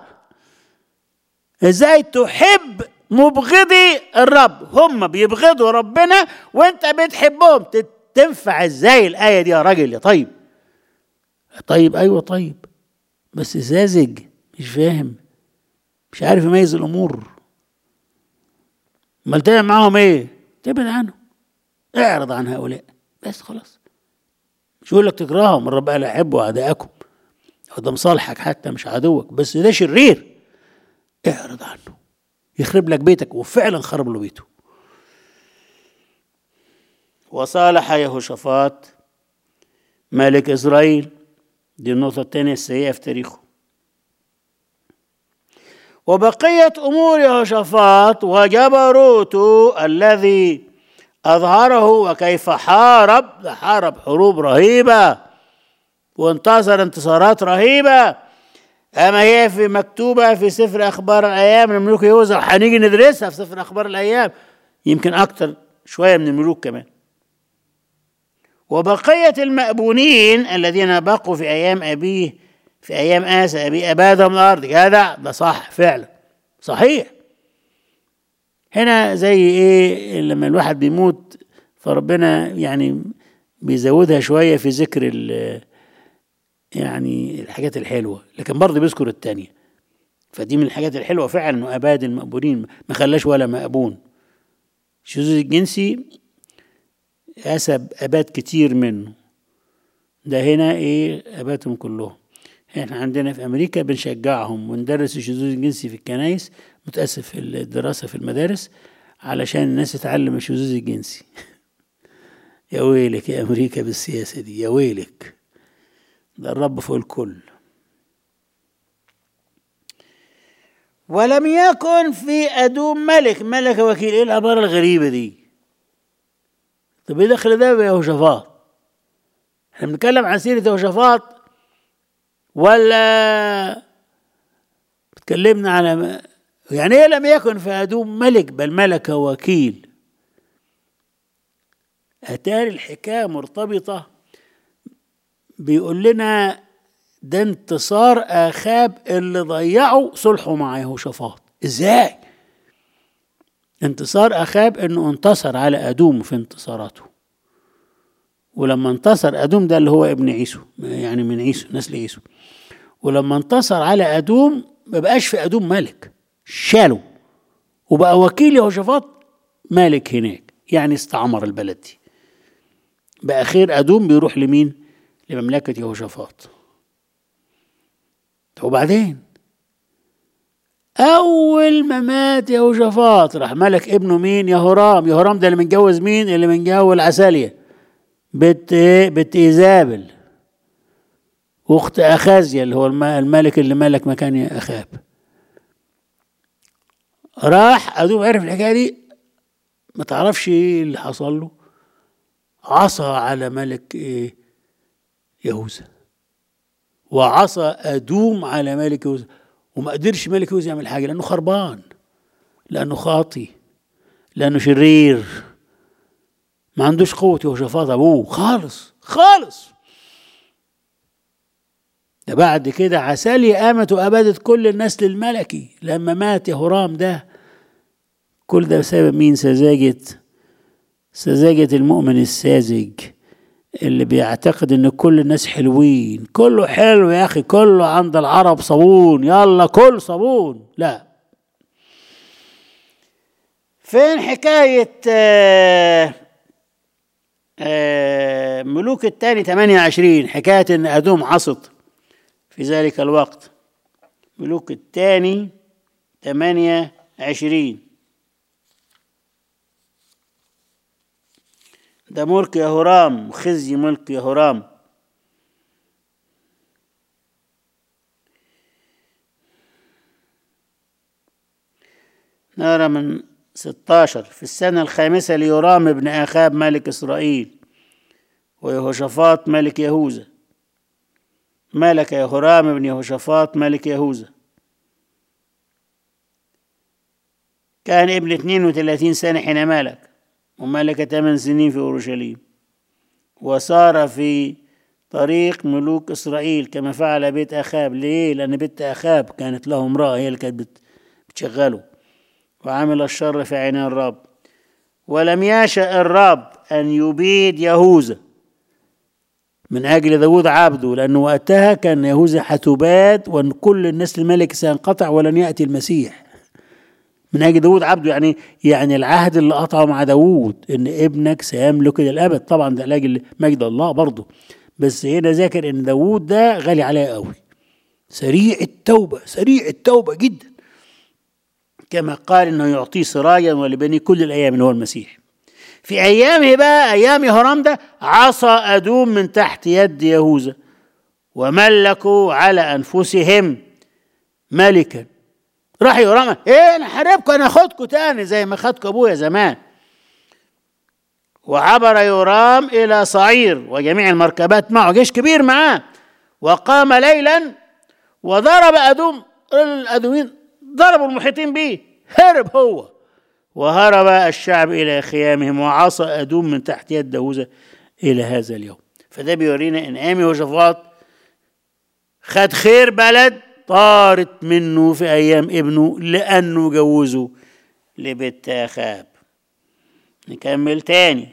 ازاي تحب مبغضي الرب هم بيبغضوا ربنا وانت بتحبهم تنفع ازاي الايه دي يا راجل يا طيب طيب ايوه طيب بس ساذج مش فاهم مش عارف يميز الامور امال تعمل معاهم ايه تبعد عنهم اعرض عن هؤلاء بس خلاص مش يقول لك تكرههم الرب قال احبوا اعدائكم هو ده مصالحك حتى مش عدوك بس ده شرير اعرض عنه يخرب لك بيتك وفعلا خرب له بيته وصالح يهوشافاط ملك إسرائيل دي النقطة الثانية السيئة في تاريخه وبقية أمور يهوشافاط وجبروته الذي أظهره وكيف حارب حارب حروب رهيبة وانتصر انتصارات رهيبة أما هي في مكتوبة في سفر أخبار الأيام الملوك يوزع هنيجي ندرسها في سفر أخبار الأيام يمكن أكتر شوية من الملوك كمان وبقية المأبونين الذين بقوا في أيام أبيه في أيام آسى أبي أبادهم الأرض جدع ده صح فعلا صحيح هنا زي إيه لما الواحد بيموت فربنا يعني بيزودها شوية في ذكر يعني الحاجات الحلوة لكن برضه بيذكر التانية فدي من الحاجات الحلوة فعلا انه أباد المأبونين ما خلاش ولا مأبون الشذوذ الجنسي أسب أباد كتير منه ده هنا إيه أباتهم كلهم احنا عندنا في أمريكا بنشجعهم وندرس الشذوذ الجنسي في الكنايس متأسف في الدراسة في المدارس علشان الناس تتعلم الشذوذ الجنسي يا ويلك يا أمريكا بالسياسة دي يا ويلك ده الرب فوق الكل ولم يكن في أدوم ملك ملك وكيل إيه العبارة الغريبة دي طب إيه دخل ده بيهوشافاط احنا بنتكلم عن سيرة يهوشافاط ولا اتكلمنا على يعني ايه لم يكن في أدوم ملك بل ملك وكيل أتاري الحكاية مرتبطة بيقول لنا ده انتصار آخاب اللي ضيعوا صلحه مع يهوشافاط ازاي انتصار أخاب انه انتصر على أدوم في انتصاراته ولما انتصر أدوم ده اللي هو ابن عيسو يعني من عيسو نسل عيسو ولما انتصر على أدوم ما بقاش في أدوم ملك شالوا وبقى وكيل يهوشافاط مالك هناك يعني استعمر البلد دي بقى خير أدوم بيروح لمين لمملكة يهوشافاط وبعدين أول ما مات يهوشافاط راح ملك ابنه مين يهورام يهورام ده اللي متجوز مين اللي متجوز عسالية بنت ايه بنت إيزابل واخت أخازيا اللي هو الملك اللي ملك مكان أخاب راح أدوم عرف الحكاية دي ما تعرفش ايه اللي حصل له عصى على ملك ايه يهوذا وعصى أدوم على ملك يهوذا وما قدرش ملك يهوذا يعمل حاجة لأنه خربان لأنه خاطي لأنه شرير ما عندوش قوة يهوشافاط أبوه خالص خالص ده بعد كده عسالي قامت وأبدت كل النسل الملكي لما مات يهورام ده كل ده بسبب مين سذاجة سذاجة المؤمن الساذج اللي بيعتقد ان كل الناس حلوين كله حلو يا اخي كله عند العرب صابون يلا كل صابون لا فين حكاية آآ آآ ملوك الثاني 28 حكاية ان ادوم عصت في ذلك الوقت ملوك الثاني 28 ده ملك يهورام وخزي ملك يهورام نرى من 16 في السنة الخامسة ليورام ابن أخاب ملك إسرائيل ويهوشافاط ملك يهوذا ملك يهورام ابن يهوشافاط ملك يهوذا كان ابن 32 سنة حين ملك وملك ثمان سنين في أورشليم وصار في طريق ملوك إسرائيل كما فعل بيت أخاب ليه؟ لأن بيت أخاب كانت له امرأة هي اللي كانت بتشغله وعمل الشر في عين الرب ولم يشأ الرب أن يبيد يهوذا من أجل داود عبده لأنه وقتها كان يهوذا حتباد وأن كل النسل الملك سينقطع ولن يأتي المسيح من أجل داود عبده يعني يعني العهد اللي قطعه مع داود إن ابنك سيملك إلى الأبد طبعا ده لأجل مجد الله برضه بس هنا ذاكر إن داود ده غالي عليه قوي سريع التوبة سريع التوبة جدا كما قال إنه يعطيه سرايا ولبني كل الأيام اللي هو المسيح في أيامه بقى أيام هرام ده عصى أدوم من تحت يد يهوذا وملكوا على أنفسهم ملكا راح يرام ايه انا حاربكم انا اخدكم تاني زي ما خدكم ابويا زمان وعبر يرام الى صعير وجميع المركبات معه جيش كبير معاه وقام ليلا وضرب أدوم الأدومين ضربوا المحيطين به هرب هو وهرب الشعب إلى خيامهم وعصى أدوم من تحت يد داوود إلى هذا اليوم فده بيورينا إن آمي وشفاط خد خير بلد طارت منه في أيام ابنه لأنه جوزه لبنت أخاب نكمل تاني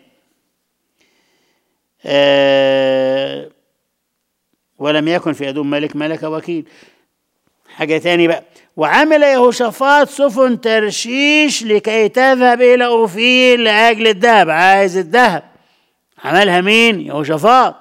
آه ولم يكن في أدوم ملك ملك وكيل حاجة تاني بقى وعمل يهوشافاط سفن ترشيش لكي تذهب إلى أوفيل لأجل الذهب عايز الذهب عملها مين يهوشافاط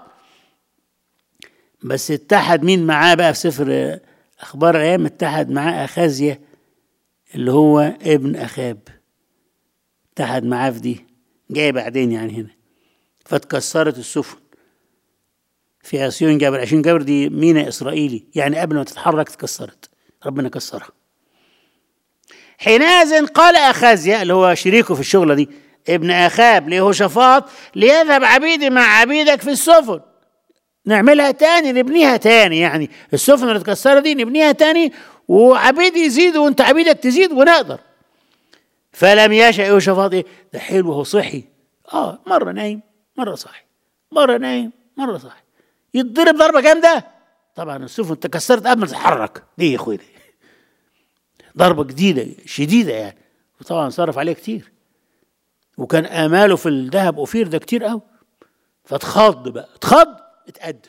بس اتحد مين معاه بقى في سفر أخبار الأيام اتحد معاه أخازيا اللي هو ابن أخاب اتحد معاه في دي جاي بعدين يعني هنا فاتكسرت السفن في عصيون جبل عشان جبل دي مينا إسرائيلي يعني قبل ما تتحرك اتكسرت ربنا كسرها حينئذ قال أخازيا اللي هو شريكه في الشغلة دي ابن أخاب ليهوشافاط ليذهب عبيدي مع عبيدك في السفن نعملها تاني نبنيها تاني يعني السفن اللي اتكسرت دي نبنيها تاني وعبيدي يزيدوا وانت عبيدك تزيد ونقدر فلم يشأ يهوشافاط ايه ده حلو هو صحي اه مرة نايم مرة صحي مرة نايم مرة صحي يتضرب ضربة جامدة طبعا السفن تكسرت قبل ما تتحرك دي يا اخويا دي ضربة جديدة شديدة يعني وطبعا صرف عليه كتير وكان آماله في الذهب أوفير ده كتير قوي فاتخض بقى اتخض اتأدب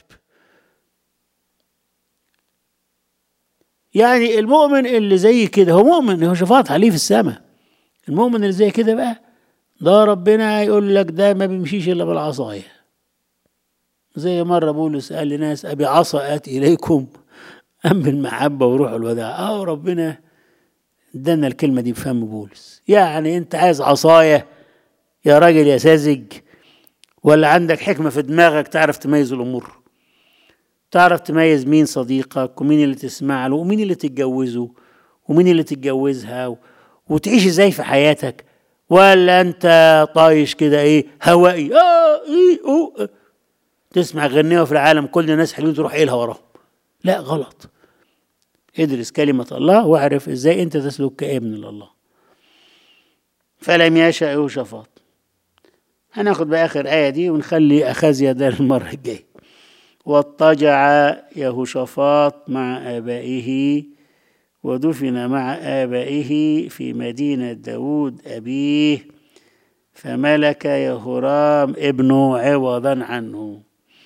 يعني المؤمن اللي زي كده هو مؤمن هو شفاط عليه في السماء المؤمن اللي زي كده بقى ده ربنا يقول لك ده ما بيمشيش الا بالعصايه زي مرة بولس قال لناس أبي عصا آتي إليكم أم بالمحبة وروح الوداع أه ربنا ادانا الكلمة دي بفم بولس يعني أنت عايز عصاية يا راجل يا ساذج ولا عندك حكمة في دماغك تعرف تميز الأمور تعرف تميز مين صديقك ومين اللي تسمع له ومين اللي تتجوزه ومين اللي تتجوزها و... وتعيش ازاي في حياتك ولا انت طايش كده ايه هوائي اه ايه أوه. تسمع غنية في العالم كل الناس حلوين تروح قايلها وراهم لا غلط ادرس كلمة الله واعرف ازاي انت تسلك كابن لله فلم يشأ يوشفاط هناخد بقى اخر آية دي ونخلي أخازيا ده المرة الجاية واضطجع يهوشافاط مع آبائه ودفن مع آبائه في مدينة داود أبيه فملك يهورام ابنه عوضا عنه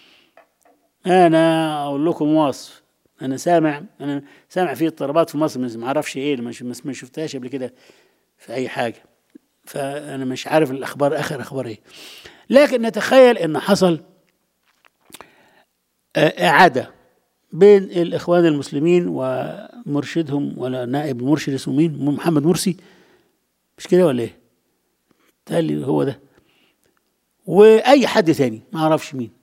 أنا أقول لكم وصف أنا سامع أنا سامع في اضطرابات في مصر ما أعرفش إيه ما شفتهاش قبل كده في أي حاجة فأنا مش عارف الأخبار آخر أخبار إيه لكن نتخيل إن حصل إعادة بين الإخوان المسلمين ومرشدهم ولا نائب المرشد اسمه مين؟ محمد مرسي مش كده ولا إيه؟ تالي هو ده وأي حد تاني ما أعرفش مين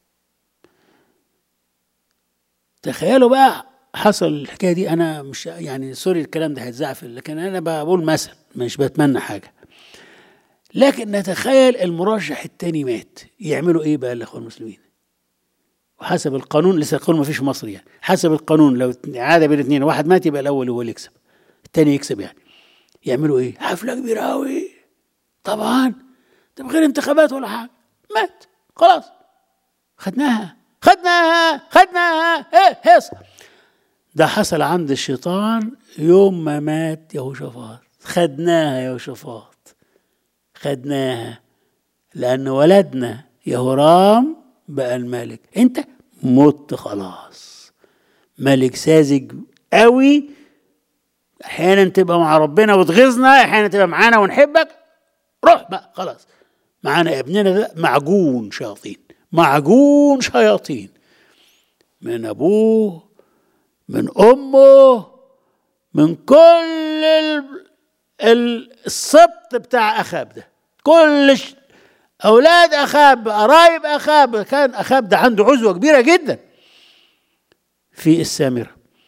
تخيلوا بقى حصل الحكايه دي انا مش يعني سوري الكلام ده هيتذاع لكن انا بقول مثل مش بتمنى حاجه لكن نتخيل المرشح التاني مات يعملوا ايه بقى الاخوان المسلمين وحسب القانون لسه القانون ما فيش في مصر يعني حسب القانون لو عاده بين اثنين واحد مات يبقى الاول هو اللي يكسب التاني يكسب يعني يعملوا ايه حفله كبيره قوي طبعا ده بغير انتخابات ولا حاجه مات خلاص خدناها خدناها خدناها ايه هيص ده حصل عند الشيطان يوم ما مات يهوشافاط خدناها يا يهوشافاط خدناها لأن ولدنا يهورام بقى الملك انت مت خلاص ملك ساذج قوي احيانا تبقى مع ربنا وتغيظنا احيانا تبقى معانا ونحبك روح بقى خلاص معانا ابننا ده معجون شياطين معجون شياطين من ابوه من امه من كل السبط بتاع اخاب ده كل اولاد اخاب قرايب اخاب كان اخاب ده عنده عزوه كبيره جدا في السامره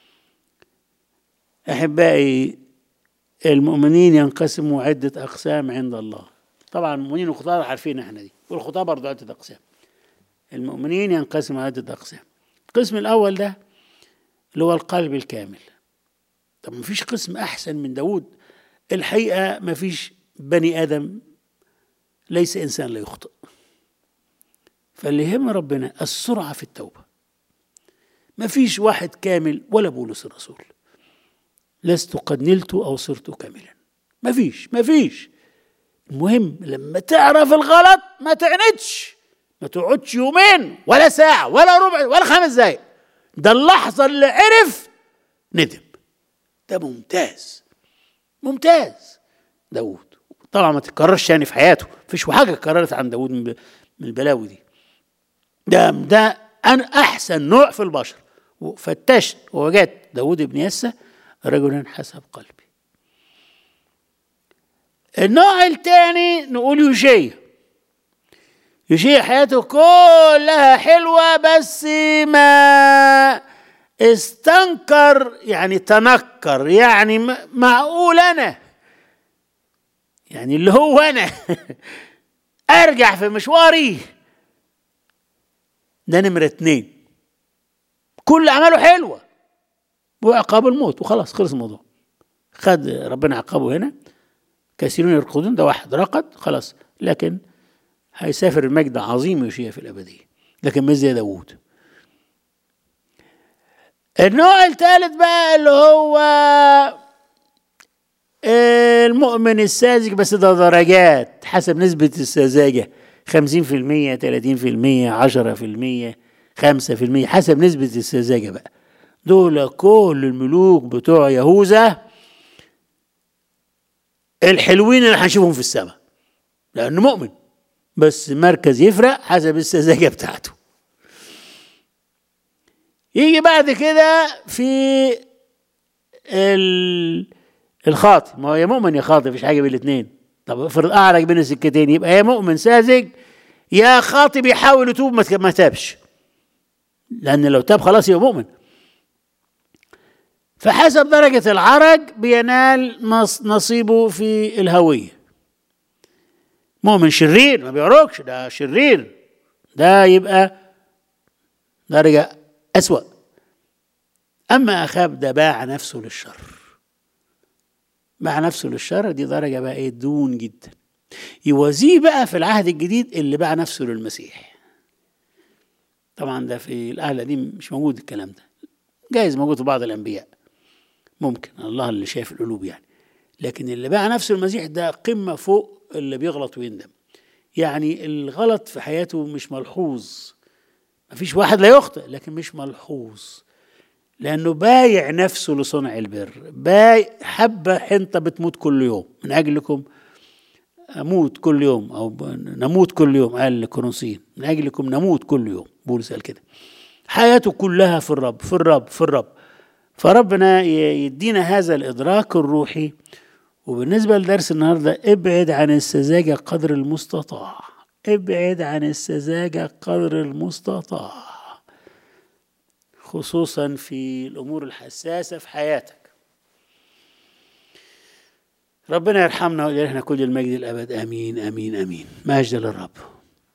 احبائي المؤمنين ينقسموا عده اقسام عند الله طبعا المؤمنين والخطاه عارفين احنا دي والخطاه برضه عده اقسام المؤمنين ينقسموا عدة أقسام القسم الأول ده اللي هو القلب الكامل طب ما فيش قسم أحسن من داود الحقيقة ما فيش بني آدم ليس إنسان لا يخطئ فاللي يهم ربنا السرعة في التوبة ما فيش واحد كامل ولا بولس الرسول لست قد نلت أو صرت كاملا ما فيش ما فيش المهم لما تعرف الغلط ما تعنتش ما تقعدش يومين ولا ساعة ولا ربع ولا خمس دقايق ده اللحظة اللي عرف ندم ده ممتاز ممتاز داود طبعا ما تتكررش يعني في حياته مفيش حاجة اتكررت عن داود من من البلاوي دي ده ده أنا أحسن نوع في البشر وفتشت ووجدت داود بن يسى رجلا حسب قلبي النوع الثاني نقول يوشيا يوشيا حياته كلها حلوة بس ما استنكر يعني تنكر يعني معقول أنا يعني اللي هو أنا أرجع في مشواري ده نمرة اتنين كل أعماله حلوة وعقاب الموت وخلاص خلص الموضوع خد ربنا عقابه هنا كثيرون يرقدون ده واحد رقد خلاص لكن هيسافر المجد عظيم يشيع في الأبدية لكن مش زي داوود النوع الثالث بقى اللي هو المؤمن الساذج بس ده درجات حسب نسبة السذاجة خمسين في المية تلاتين في المية عشرة في المية خمسة في المية حسب نسبة السذاجة بقى دول كل الملوك بتوع يهوذا الحلوين اللي هنشوفهم في السماء لأنه مؤمن بس مركز يفرق حسب السذاجة بتاعته يجي بعد كده في الخاطئ ما هو يا مؤمن يا خاطئ مفيش حاجة بين الاثنين طب افرض أعرج بين السكتين يبقى يا مؤمن ساذج يا خاطئ بيحاول يتوب ما تابش لأن لو تاب خلاص يبقى مؤمن فحسب درجة العرج بينال نصيبه في الهوية مؤمن شرير ما بيعرجش ده شرير ده يبقى درجة أسوأ أما أخاب ده باع نفسه للشر باع نفسه للشر دي درجة بقى إيه دون جدا يوازيه بقى في العهد الجديد اللي باع نفسه للمسيح طبعا ده في الأهل دي مش موجود الكلام ده جايز موجود في بعض الأنبياء ممكن الله اللي شايف القلوب يعني لكن اللي باع نفسه المسيح ده قمة فوق اللي بيغلط ويندم يعني الغلط في حياته مش ملحوظ مفيش واحد لا يخطئ لكن مش ملحوظ لأنه بايع نفسه لصنع البر بايع حبة حنطة بتموت كل يوم من أجلكم أموت كل يوم أو نموت كل يوم قال لكورنثيين من أجلكم نموت كل يوم بولس قال كده حياته كلها في الرب في الرب في الرب فربنا يدينا هذا الإدراك الروحي وبالنسبة لدرس النهاردة ابعد عن السذاجة قدر المستطاع ابعد عن السذاجة قدر المستطاع خصوصا في الأمور الحساسة في حياتك ربنا يرحمنا ويرحمنا كل المجد الأبد آمين آمين آمين مجد للرب